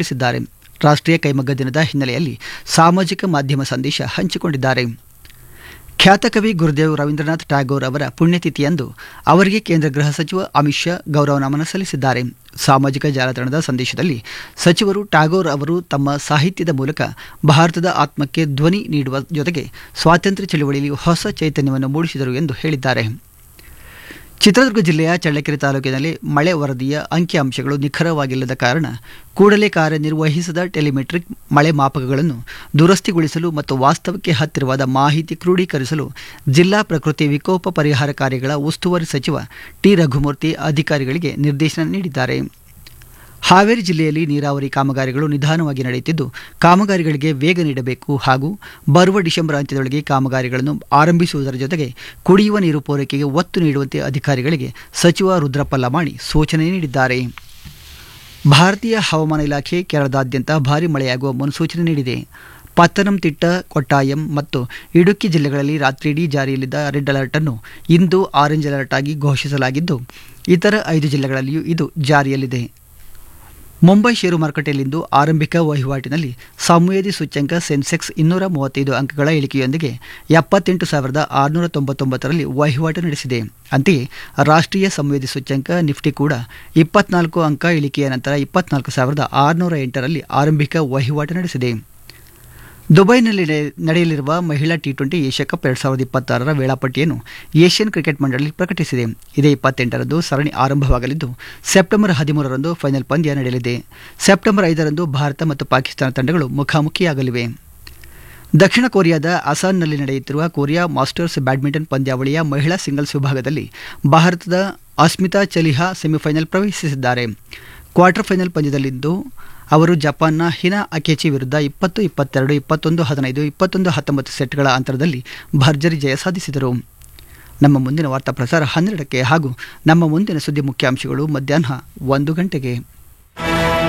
ತಿಳಿಸಿದ್ದಾರೆ ರಾಷ್ಟ್ರೀಯ ಕೈಮಗ್ಗ ದಿನದ ಹಿನ್ನೆಲೆಯಲ್ಲಿ ಸಾಮಾಜಿಕ ಮಾಧ್ಯಮ ಸಂದೇಶ ಹಂಚಿಕೊಂಡಿದ್ದಾರೆ ಖ್ಯಾತ ಕವಿ ಗುರುದೇವ್ ರವೀಂದ್ರನಾಥ್ ಟ್ಯಾಗೋರ್ ಅವರ ಪುಣ್ಯತಿಥಿಯಂದು ಅವರಿಗೆ ಕೇಂದ್ರ ಗೃಹ ಸಚಿವ ಅಮಿತ್ ಶಾ ಗೌರವ ನಮನ ಸಲ್ಲಿಸಿದ್ದಾರೆ ಸಾಮಾಜಿಕ ಜಾಲತಾಣದ ಸಂದೇಶದಲ್ಲಿ ಸಚಿವರು ಟ್ಯಾಗೋರ್ ಅವರು ತಮ್ಮ ಸಾಹಿತ್ಯದ ಮೂಲಕ ಭಾರತದ ಆತ್ಮಕ್ಕೆ ಧ್ವನಿ ನೀಡುವ ಜೊತೆಗೆ ಸ್ವಾತಂತ್ರ್ಯ ಚಳವಳಿಯಲ್ಲಿ ಹೊಸ ಚೈತನ್ಯವನ್ನು ಮೂಡಿಸಿದರು ಎಂದು ಹೇಳಿದ್ದಾರೆ ಚಿತ್ರದುರ್ಗ ಜಿಲ್ಲೆಯ ಚಳ್ಳಕೆರೆ ತಾಲೂಕಿನಲ್ಲಿ ಮಳೆ ವರದಿಯ ಅಂಕಿಅಂಶಗಳು ನಿಖರವಾಗಿಲ್ಲದ ಕಾರಣ ಕೂಡಲೇ ಕಾರ್ಯನಿರ್ವಹಿಸದ ಟೆಲಿಮೆಟ್ರಿಕ್ ಮಳೆ ಮಾಪಕಗಳನ್ನು ದುರಸ್ತಿಗೊಳಿಸಲು ಮತ್ತು ವಾಸ್ತವಕ್ಕೆ ಹತ್ತಿರವಾದ ಮಾಹಿತಿ ಕ್ರೋಢೀಕರಿಸಲು ಜಿಲ್ಲಾ ಪ್ರಕೃತಿ ವಿಕೋಪ ಪರಿಹಾರ ಕಾರ್ಯಗಳ ಉಸ್ತುವಾರಿ ಸಚಿವ ಟಿ ರಘುಮೂರ್ತಿ ಅಧಿಕಾರಿಗಳಿಗೆ ನಿರ್ದೇಶನ ನೀಡಿದ್ದಾರೆ ಹಾವೇರಿ ಜಿಲ್ಲೆಯಲ್ಲಿ ನೀರಾವರಿ ಕಾಮಗಾರಿಗಳು ನಿಧಾನವಾಗಿ ನಡೆಯುತ್ತಿದ್ದು ಕಾಮಗಾರಿಗಳಿಗೆ ವೇಗ ನೀಡಬೇಕು ಹಾಗೂ ಬರುವ ಡಿಸೆಂಬರ್ ಅಂತ್ಯದೊಳಗೆ ಕಾಮಗಾರಿಗಳನ್ನು ಆರಂಭಿಸುವುದರ ಜೊತೆಗೆ ಕುಡಿಯುವ ನೀರು ಪೂರೈಕೆಗೆ ಒತ್ತು ನೀಡುವಂತೆ ಅಧಿಕಾರಿಗಳಿಗೆ ಸಚಿವ ರುದ್ರಪ್ಪ ಲಮಾಣಿ ಸೂಚನೆ ನೀಡಿದ್ದಾರೆ ಭಾರತೀಯ ಹವಾಮಾನ ಇಲಾಖೆ ಕೇರಳದಾದ್ಯಂತ ಭಾರೀ ಮಳೆಯಾಗುವ ಮುನ್ಸೂಚನೆ ನೀಡಿದೆ ಪತ್ತನಂತಿಟ್ಟ ಕೊಟ್ಟಾಯಂ ಮತ್ತು ಇಡುಕ್ಕಿ ಜಿಲ್ಲೆಗಳಲ್ಲಿ ರಾತ್ರಿಯಿಡೀ ಜಾರಿಯಲ್ಲಿದ್ದ ರೆಡ್ ಅಲರ್ಟ್ ಅನ್ನು ಇಂದು ಆರೆಂಜ್ ಅಲರ್ಟ್ ಆಗಿ ಘೋಷಿಸಲಾಗಿದ್ದು ಇತರ ಐದು ಜಿಲ್ಲೆಗಳಲ್ಲಿಯೂ ಇದು ಜಾರಿಯಲ್ಲಿದೆ ಮುಂಬೈ ಷೇರು ಮಾರುಕಟ್ಟೆಯಲ್ಲಿಂದು ಆರಂಭಿಕ ವಹಿವಾಟಿನಲ್ಲಿ ಸಂವೇದಿ ಸೂಚ್ಯಂಕ ಸೆನ್ಸೆಕ್ಸ್ ಇನ್ನೂರ ಮೂವತ್ತೈದು ಅಂಕಗಳ ಇಳಿಕೆಯೊಂದಿಗೆ ಎಪ್ಪತ್ತೆಂಟು ಸಾವಿರದ ಆರುನೂರ ತೊಂಬತ್ತೊಂಬತ್ತರಲ್ಲಿ ವಹಿವಾಟು ನಡೆಸಿದೆ ಅಂತೆಯೇ ರಾಷ್ಟ್ರೀಯ ಸಂವೇದಿ ಸೂಚ್ಯಂಕ ನಿಫ್ಟಿ ಕೂಡ ಇಪ್ಪತ್ನಾಲ್ಕು ಅಂಕ ಇಳಿಕೆಯ ನಂತರ ಇಪ್ಪತ್ನಾಲ್ಕು ಸಾವಿರದ ಆರುನೂರ ಎಂಟರಲ್ಲಿ ಆರಂಭಿಕ ವಹಿವಾಟು ನಡೆಸಿದೆ ದುಬೈನಲ್ಲಿ ನಡೆಯಲಿರುವ ಮಹಿಳಾ ಟಿ ಟ್ವೆಂಟಿ ಏಷ್ಯಾ ಕಪ್ ಎರಡು ಸಾವಿರದ ಇಪ್ಪತ್ತಾರರ ವೇಳಾಪಟ್ಟಿಯನ್ನು ಏಷ್ಯನ್ ಕ್ರಿಕೆಟ್ ಮಂಡಳಿ ಪ್ರಕಟಿಸಿದೆ ಇದೇ ಇಪ್ಪತ್ತೆಂಟರಂದು ಸರಣಿ ಆರಂಭವಾಗಲಿದ್ದು ಸೆಪ್ಟೆಂಬರ್ ಹದಿಮೂರರಂದು ಫೈನಲ್ ಪಂದ್ಯ ನಡೆಯಲಿದೆ ಸೆಪ್ಟೆಂಬರ್ ಐದರಂದು ಭಾರತ ಮತ್ತು ಪಾಕಿಸ್ತಾನ ತಂಡಗಳು ಮುಖಾಮುಖಿಯಾಗಲಿವೆ ದಕ್ಷಿಣ ಕೊರಿಯಾದ ಅಸಾನ್ನಲ್ಲಿ ನಡೆಯುತ್ತಿರುವ ಕೊರಿಯಾ ಮಾಸ್ಟರ್ಸ್ ಬ್ಯಾಡ್ಮಿಂಟನ್ ಪಂದ್ಯಾವಳಿಯ ಮಹಿಳಾ ಸಿಂಗಲ್ಸ್ ವಿಭಾಗದಲ್ಲಿ ಭಾರತದ ಅಸ್ಮಿತಾ ಚಲಿಹಾ ಸೆಮಿಫೈನಲ್ ಪ್ರವೇಶಿಸಿದ್ದಾರೆ ಕ್ವಾರ್ಟರ್ ಫೈನಲ್ ಪಂದ್ಯದಲ್ಲಿಂದು ಅವರು ಜಪಾನ್ನ ಹಿನಾ ಅಕೆಚಿ ವಿರುದ್ಧ ಇಪ್ಪತ್ತು ಇಪ್ಪತ್ತೆರಡು ಇಪ್ಪತ್ತೊಂದು ಹದಿನೈದು ಇಪ್ಪತ್ತೊಂದು ಹತ್ತೊಂಬತ್ತು ಸೆಟ್ಗಳ ಅಂತರದಲ್ಲಿ ಭರ್ಜರಿ ಜಯ ಸಾಧಿಸಿದರು ನಮ್ಮ ಮುಂದಿನ ವಾರ್ತಾ ಪ್ರಸಾರ ಹನ್ನೆರಡಕ್ಕೆ ಹಾಗೂ ನಮ್ಮ ಮುಂದಿನ ಸುದ್ದಿ ಮುಖ್ಯಾಂಶಗಳು ಮಧ್ಯಾಹ್ನ ಒಂದು ಗಂಟೆಗೆ